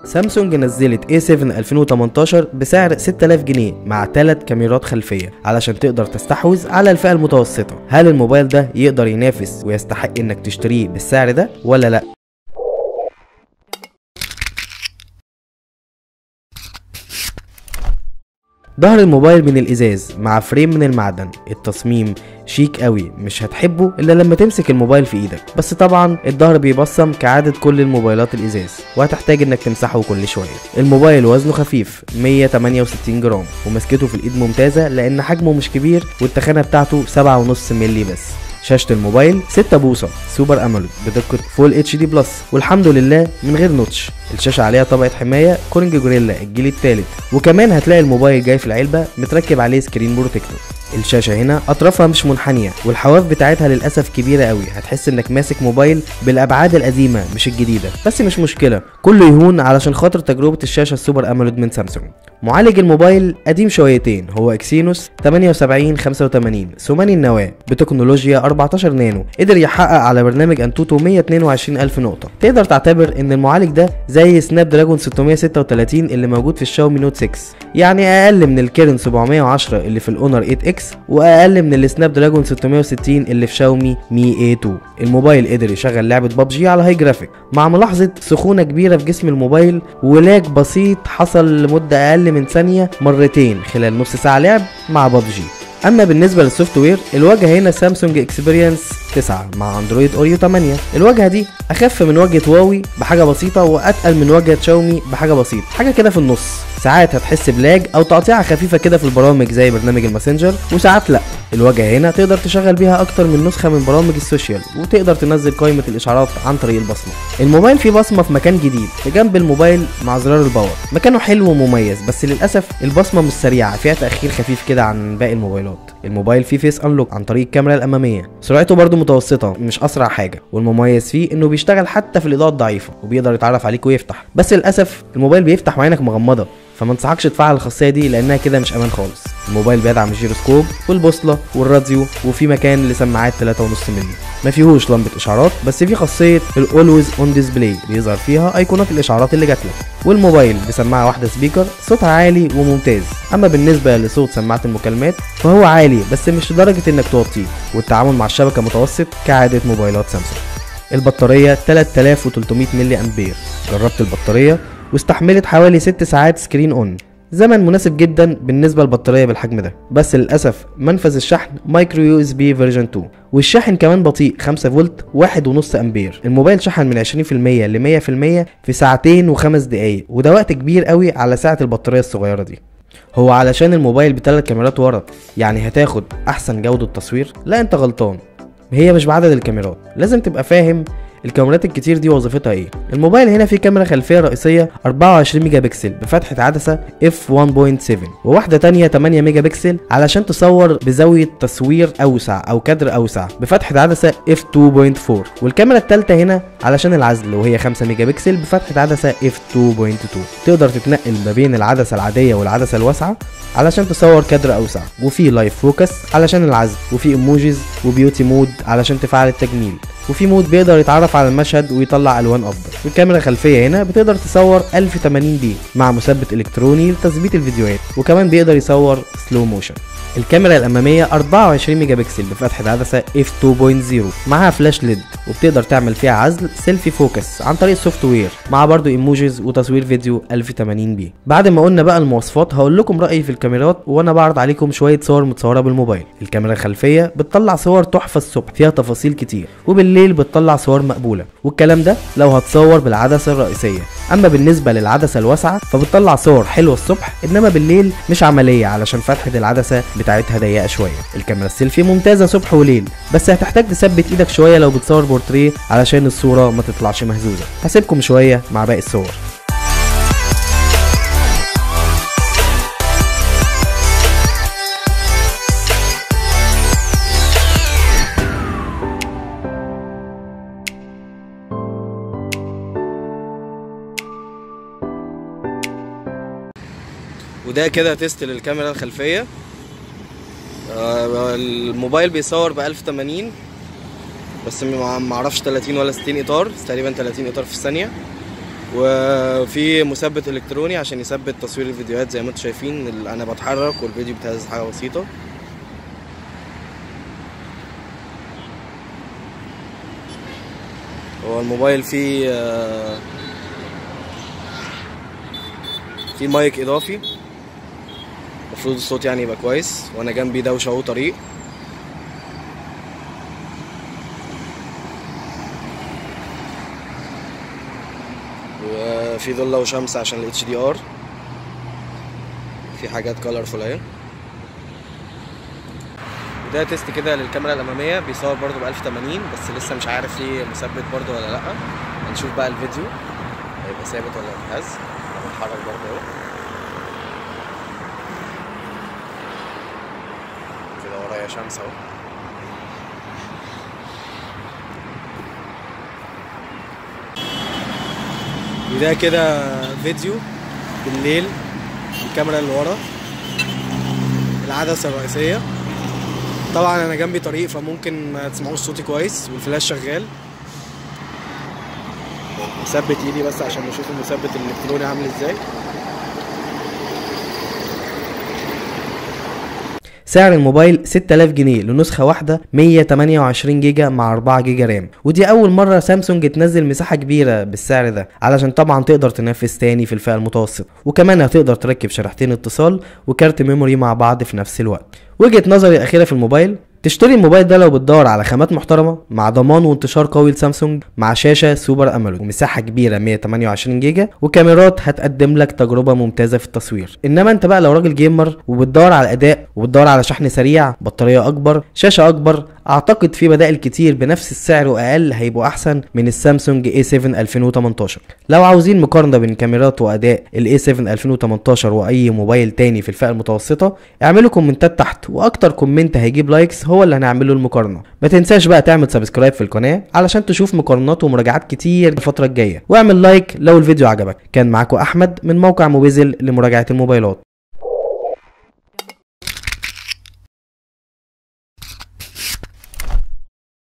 سامسونج نزلت A7 2018 بسعر 6000 جنيه مع 3 كاميرات خلفية علشان تقدر تستحوذ على الفئة المتوسطة هل الموبايل ده يقدر ينافس ويستحق انك تشتريه بالسعر ده ولا لا ظهر الموبايل من الازاز مع فريم من المعدن التصميم شيك قوي مش هتحبه الا لما تمسك الموبايل في ايدك بس طبعا الظهر بيبصم كعادة كل الموبايلات الازاز وهتحتاج انك تمسحه كل شوية الموبايل وزنه خفيف 168 جرام ومسكته في الايد ممتازة لان حجمه مش كبير والتخانة بتاعته 7.5 مللي بس شاشة الموبايل 6 بوصة سوبر اموليد بدقة فول اتش دي بلس والحمد لله من غير نوتش الشاشة عليها طبقة حماية كورنج جوريلا الجيل الثالث وكمان هتلاقي الموبايل جاي في العلبة متركب عليه سكرين بروتكتور الشاشة هنا أطرافها مش منحنية والحواف بتاعتها للأسف كبيرة قوي هتحس إنك ماسك موبايل بالأبعاد القديمة مش الجديدة بس مش مشكلة كله يهون علشان خاطر تجربة الشاشة السوبر أموليد من سامسونج معالج الموبايل قديم شويتين هو اكسينوس 7885 ثماني النواة بتكنولوجيا 14 نانو قدر يحقق على برنامج انتوتو 122 الف نقطة تقدر تعتبر ان المعالج ده زي سناب دراجون 636 اللي موجود في الشاومي نوت 6 يعني اقل من الكيرن 710 اللي في الاونر 8 اكس واقل من السناب دراجون 660 اللي في شاومي مي اي 2 الموبايل قدر يشغل لعبة ببجي على هاي جرافيك مع ملاحظة سخونة كبيرة في جسم الموبايل ولاج بسيط حصل لمدة اقل من ثانية مرتين خلال نص ساعة لعب مع ببجي اما بالنسبه للسوفت وير الواجهه هنا سامسونج اكسبيرينس 9 مع اندرويد اوريو 8 الواجهه دي اخف من واجهه واوي بحاجه بسيطه واتقل من واجهه شاومي بحاجه بسيطه حاجه كده في النص ساعات هتحس بلاج او تقطيعه خفيفه كده في البرامج زي برنامج الماسنجر وساعات لا الواجهه هنا تقدر تشغل بيها اكتر من نسخه من برامج السوشيال وتقدر تنزل قائمه الاشعارات عن طريق البصمه الموبايل فيه بصمه في مكان جديد جنب الموبايل مع زرار الباور مكانه حلو ومميز بس للاسف البصمه مش سريعه فيها تاخير خفيف كده عن باقي الموبايلات الموبايل فيه فيس انلوك عن طريق الكاميرا الاماميه سرعته برده متوسطه مش اسرع حاجه والمميز فيه انه بيشتغل حتى في الاضاءه الضعيفه وبيقدر يتعرف عليك ويفتح بس للاسف الموبايل بيفتح وعينك مغمضه فما انصحكش تفعل الخاصيه دي لانها كده مش امان خالص الموبايل بيدعم الجيروسكوب والبوصله والراديو وفي مكان لسماعات 3.5 مللي ما فيهوش لمبه اشعارات بس في خاصيه الاولويز اون ديسبلاي بيظهر فيها ايقونات الاشعارات اللي جاتلك والموبايل بسماعه واحده سبيكر صوتها عالي وممتاز اما بالنسبه لصوت سماعه المكالمات فهو عالي بس مش لدرجه انك توطيه والتعامل مع الشبكه متوسط كعاده موبايلات سامسونج البطاريه 3300 ملي امبير جربت البطاريه واستحملت حوالي 6 ساعات سكرين اون زمن مناسب جدا بالنسبة للبطارية بالحجم ده بس للأسف منفذ الشحن مايكرو يو اس بي فيرجن 2 والشاحن كمان بطيء 5 فولت 1.5 امبير الموبايل شحن من 20% ل 100% في ساعتين وخمس دقايق وده وقت كبير قوي على ساعة البطارية الصغيرة دي هو علشان الموبايل بثلاث كاميرات ورا يعني هتاخد احسن جودة تصوير لا انت غلطان هي مش بعدد الكاميرات لازم تبقى فاهم الكاميرات الكتير دي وظيفتها ايه الموبايل هنا فيه كاميرا خلفيه رئيسيه 24 ميجا بكسل بفتحه عدسه اف 1.7 وواحده تانية 8 ميجا بكسل علشان تصور بزاويه تصوير اوسع او كادر اوسع بفتحه عدسه اف 2.4 والكاميرا الثالثه هنا علشان العزل وهي 5 ميجا بكسل بفتحه عدسه اف 2.2 تقدر تتنقل ما بين العدسه العاديه والعدسه الواسعه علشان تصور كادر اوسع وفي لايف فوكس علشان العزل وفي ايموجيز وبيوتي مود علشان تفعل التجميل وفي مود بيقدر يتعرف على المشهد ويطلع الوان افضل والكاميرا الخلفيه هنا بتقدر تصور 1080 بي مع مثبت الكتروني لتثبيت الفيديوهات وكمان بيقدر يصور سلو موشن الكاميرا الاماميه 24 ميجا بكسل بفتحه عدسه اف 2.0 معاها فلاش ليد وبتقدر تعمل فيها عزل سيلفي فوكس عن طريق السوفت وير مع برضو ايموجيز وتصوير فيديو 1080 بي بعد ما قلنا بقى المواصفات هقول لكم رايي في الكاميرات وانا بعرض عليكم شويه صور متصوره بالموبايل الكاميرا الخلفيه بتطلع صور تحفه الصبح فيها تفاصيل كتير وبالليل بتطلع صور مقبوله والكلام ده لو هتصور بالعدسه الرئيسيه اما بالنسبه للعدسه الواسعه فبتطلع صور حلوه الصبح انما بالليل مش عمليه علشان فتحه العدسه بتاعتها ضيقه شويه الكاميرا السيلفي ممتازه صبح وليل بس هتحتاج تثبت ايدك شويه لو بتصور بورتريه علشان الصوره ما تطلعش مهزوزه هسيبكم شويه مع باقي الصور وده كده تيست للكاميرا الخلفيه آه، الموبايل بيصور ب 1080 بس ما ما اعرفش 30 ولا 60 اطار بس تقريبا 30 اطار في الثانيه وفي مثبت الكتروني عشان يثبت تصوير الفيديوهات زي ما انتم شايفين ال- انا بتحرك والفيديو بيتهز حاجه بسيطه هو الموبايل فيه آه، فيه مايك اضافي المفروض الصوت يعني يبقى كويس وانا جنبي دوشه اهو طريق وفي ضلة وشمس عشان ال HDR في حاجات كولرفول اهي وده تيست كده للكاميرا الأمامية بيصور برضو ب 1080 بس لسه مش عارف ليه مثبت برضو ولا لأ هنشوف بقى الفيديو هيبقى ثابت ولا متهز أنا بتحرك برضو اهو كده ورايا شمس اهو وده كده فيديو بالليل الكاميرا اللي ورا العدسة الرئيسية طبعا انا جنبي طريق فممكن ما تسمعوش صوتي كويس والفلاش شغال مثبت ايدي بس عشان نشوف المثبت الالكتروني عامل ازاي سعر الموبايل 6000 جنيه لنسخة واحدة 128 جيجا مع 4 جيجا رام ودي أول مرة سامسونج تنزل مساحة كبيرة بالسعر ده علشان طبعا تقدر تنافس تاني في الفئة المتوسطة وكمان هتقدر تركب شريحتين اتصال وكارت ميموري مع بعض في نفس الوقت وجهة نظري الأخيرة في الموبايل تشتري الموبايل ده لو بتدور على خامات محترمة مع ضمان وانتشار قوي لسامسونج مع شاشة سوبر أموليد ومساحة كبيرة 128 جيجا وكاميرات هتقدم لك تجربة ممتازة في التصوير انما انت بقى لو راجل جيمر وبتدور على اداء وبتدور على شحن سريع بطارية اكبر شاشة اكبر اعتقد في بدائل كتير بنفس السعر واقل هيبقوا احسن من السامسونج A7 2018 لو عاوزين مقارنة بين كاميرات واداء ال A7 2018 واي موبايل تاني في الفئة المتوسطة اعملوا كومنتات تحت واكتر كومنت هيجيب لايكس هو اللي هنعمله المقارنة ما تنساش بقى تعمل سبسكرايب في القناة علشان تشوف مقارنات ومراجعات كتير الفترة الجاية واعمل لايك لو الفيديو عجبك كان معاكم احمد من موقع موبيزل لمراجعة الموبايلات